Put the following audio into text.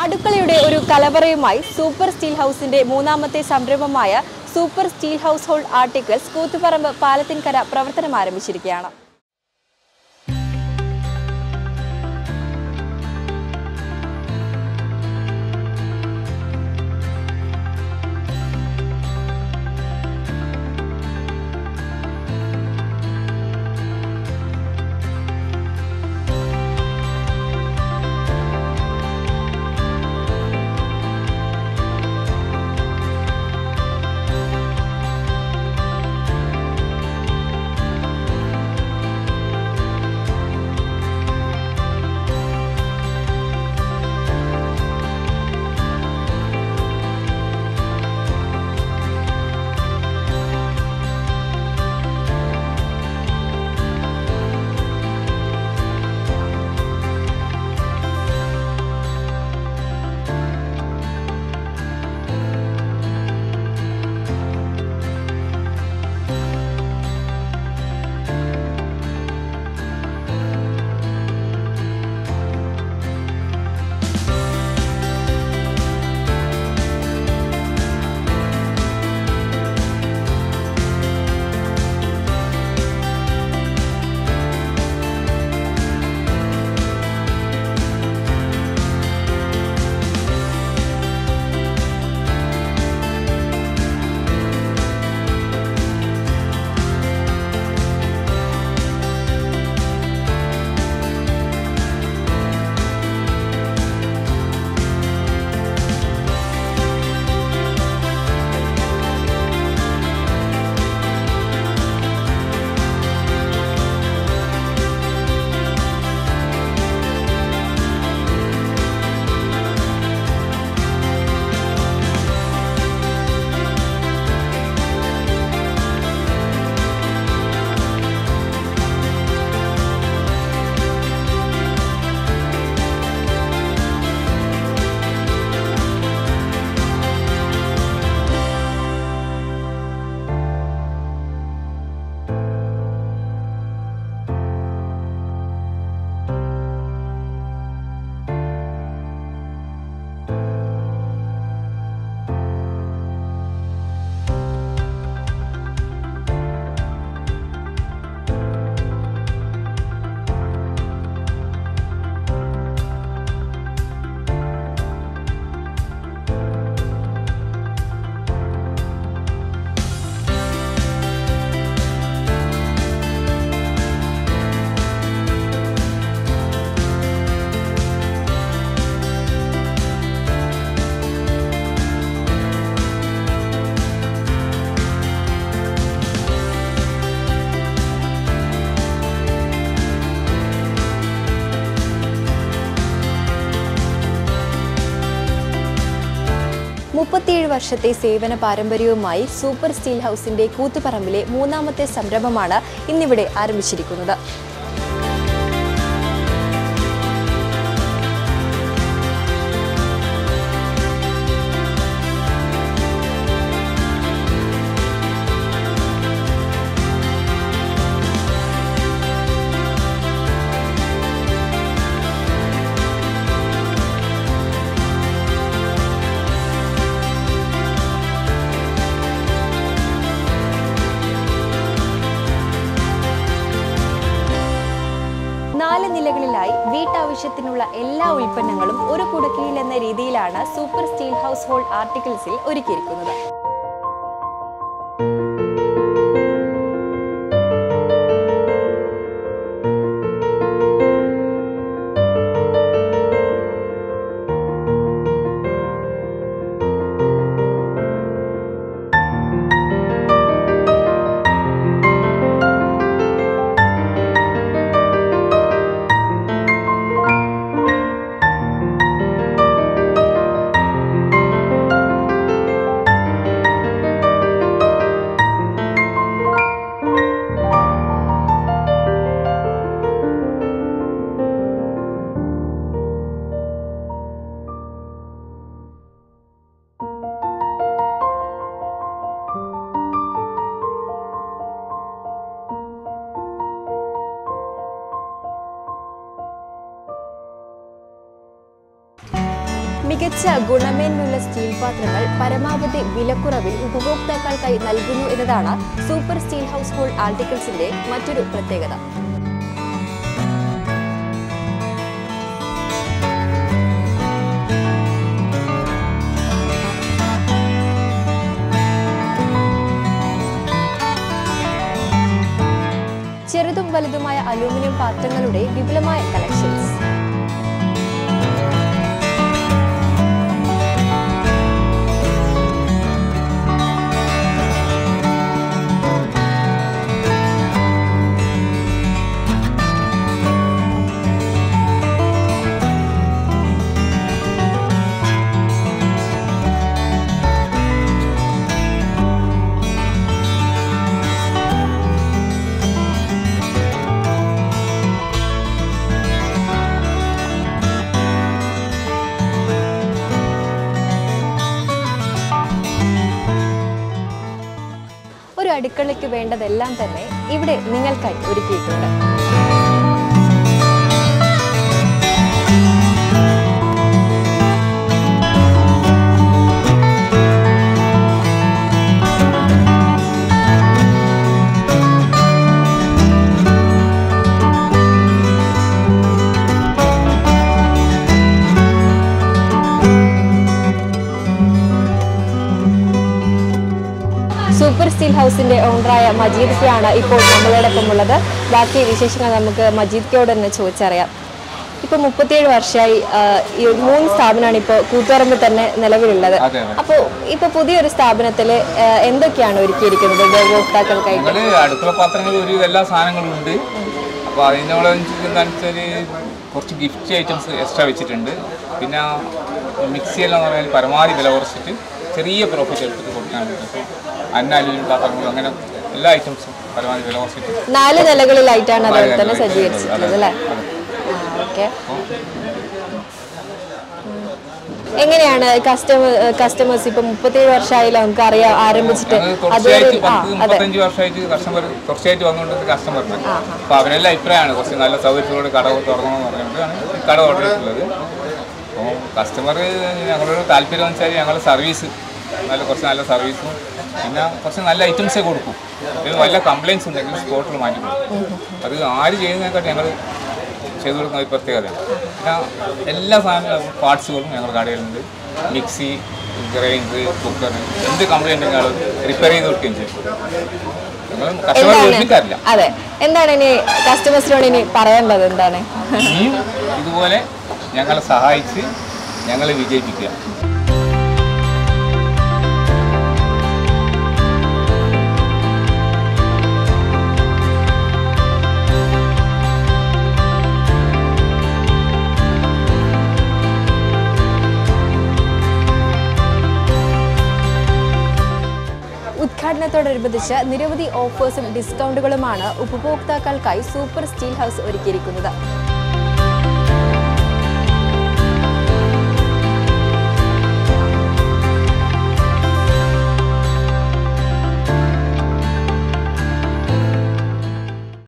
അടുക്കളയുടെ ഒരു കലവറയുമായി super steel ഹൗസിന്റെ മൂന്നാമത്തെ സംരംഭമായ super steel household articles Koothuparamba Palathinkara പ്രവർത്തനം ആരംഭിച്ചിരിക്കുകയാണ് മുപ്പത്തിയേഴ് വർഷത്തെ സേവന പാരമ്പര്യവുമായി സൂപ്പർ സ്റ്റീൽ ഹൗസിന്റെ കൂത്തുപറമ്പിലെ മൂന്നാമത്തെ സംരംഭമാണ് ഇന്നിവിടെ ആരംഭിച്ചിരിക്കുന്നത് നാല് നിലകളിലായി വീട്ടാവശ്യത്തിനുള്ള എല്ലാ ഉൽപ്പന്നങ്ങളും ഒരു കുടക്കീഴിൽ എന്ന രീതിയിലാണ് സൂപ്പർ സ്റ്റീൽ ഹൗസ് ഹോൾഡ് ആർട്ടിക്കിൾസിൽ ഒരുക്കിയിരിക്കുന്നത് മികച്ച ഗുണമേന്മയുള്ള സ്റ്റീൽ പാത്രങ്ങൾ പരമാവധി വിലക്കുറവിൽ ഉപഭോക്താക്കൾക്കായി നൽകുന്നു എന്നതാണ് സൂപ്പർ സ്റ്റീൽ ഹൗസ് ഹോൾഡ് ആർട്ടിക്കിൾസിന്റെ മറ്റൊരു പ്രത്യേകത ചെറുതും വലുതുമായ അലൂമിനിയം പാത്രങ്ങളുടെ വിപുലമായ കളക്ഷൻസ് ഒരു അടുക്കളയ്ക്ക് വേണ്ടതെല്ലാം തന്നെ ഇവിടെ നിങ്ങൾക്കായി ഒരുക്കിയിട്ടുണ്ട് സൂപ്പർ സ്റ്റീൽ ഹൗസിന്റെ ഓണറായ മജീദ് കെ ആണ് ഇപ്പോൾ നമ്മളോടൊപ്പം ഉള്ളത് ബാക്കി വിശേഷങ്ങൾ നമുക്ക് മജീദ് കെയോട് തന്നെ ചോദിച്ചറിയാം ഇപ്പൊ മുപ്പത്തിയേഴ് വർഷമായി ആ, ഈ മൂന്ന് സ്ഥാപനമാണ് ഇപ്പോൾ കൂത്തുപറമ്പിൽ തന്നെ നിലവിലുള്ളത് അതെ അതെ അപ്പോൾ ഇപ്പൊ പുതിയൊരു സ്ഥാപനത്തിൽ എന്തൊക്കെയാണ് ഒരുക്കിയിരിക്കുന്നത് ഉപഭോക്താക്കൾക്കായിട്ട് ഞങ്ങള് അടുക്കള പാത്രങ്ങൾ ഒരു എല്ലാ സാധനങ്ങളും ഉണ്ട് അപ്പോൾ അതിനോടനുസരിച്ച് എന്താണെന്ന് വെച്ചാൽ കുറച്ച് ഗിഫ്റ്റ് ഐറ്റംസ് എക്സ്ട്രാ വെച്ചിട്ടുണ്ട് പിന്നെ മിക്സിയെല്ലാം എന്ന് പറഞ്ഞാൽ പരമാവധി വില കുറച്ചിട്ട് ചെറിയ പ്രോഫിറ്റ് എടുത്തിട്ട് കൊടുക്കാൻ പറ്റും അന്ന അലുവിനും പാത്രങ്ങളും അങ്ങനെ എല്ലാ ഐറ്റംസും പരമാവധി വില കുറച്ചിട്ട് നാല് നിലകളിലായിട്ടാണ് അത് നാല് തന്നെ നിലകളിലായിട്ട് സജ്ജീകരിച്ചിട്ടുള്ളത് അല്ലേ അതെ. ഓക്കെ എങ്ങനെയാണ് കസ്റ്റമർ കസ്റ്റമേഴ്സ് ഇപ്പൊ മുപ്പത്തേഴ് വർഷമായില്ല നമുക്ക് അറിയാം ആരംഭിച്ചിട്ട് ഞങ്ങൾ അതുവരെ തുടർച്ചയായിട്ട് ആ പത്ത് അതെ മുപ്പത്തഞ്ച് വർഷമായിട്ട് കസ്റ്റമർ തുടർച്ചയായിട്ട് വന്നുകൊണ്ടിരുന്ന കസ്റ്റമറിന് അപ്പോൾ അവരെല്ലാം അഭിപ്രായമാണ് കുറച്ച് നല്ല സൗകര്യത്തോടെ കട തുറങ്ങണമെന്ന് പറഞ്ഞുകൊണ്ടാണ് ഈ കട ഓർഡർ ചെയ്തിട്ടുള്ളത് അപ്പോൾ കസ്റ്റമർ ഞങ്ങളോട് താല്പര്യം എന്ന് വെച്ചാൽ ഞങ്ങളുടെ സർവീസ് നല്ല കുറച്ച് നല്ല സർവീസും പിന്നെ കുറച്ച് നല്ല ഐറ്റംസേ കൊടുക്കും ഇത് വല്ല കംപ്ലയിൻസ് ഉണ്ടെങ്കിൽ സ്പോട്ടിൽ മാറ്റി കൊടുക്കും അത് ആര് ചെയ്യുന്നതിനെക്കാട്ടി ഞങ്ങൾ ചെയ്തു കൊടുക്കുന്ന ഒരു പ്രത്യേകതയാണ് പിന്നെ എല്ലാ സാധന പാർട്സുകളും ഞങ്ങളുടെ കടയിലുണ്ട് മിക്സി ഗ്രൈൻഡർ കുക്കർ എന്ത് കംപ്ലൈൻറ്റ് ഉണ്ടെങ്കിലും റിപ്പയർ ചെയ്ത് കൊടുക്കുകയും ചെയ്യും ഞങ്ങൾ കസ്റ്റമർ വിളിക്കാറില്ല അതെ എന്താണ് ഇനി കസ്റ്റമേഴ്സിനോട് ഇനി പറയാനുള്ളത് എന്താണ് ഇനിയും ഇതുപോലെ ഞങ്ങളെ സഹായിച്ച് ഞങ്ങളെ വിജയിപ്പിക്കുക ഉദ്ഘാടനത്തോടനുബന്ധിച്ച് നിരവധി ഓഫേഴ്സും ഡിസ്കൗണ്ടുകളുമാണ് ഉപഭോക്താക്കൾക്കായി സൂപ്പർ സ്റ്റീൽ ഹൗസ് ഒരുക്കിയിരിക്കുന്നത്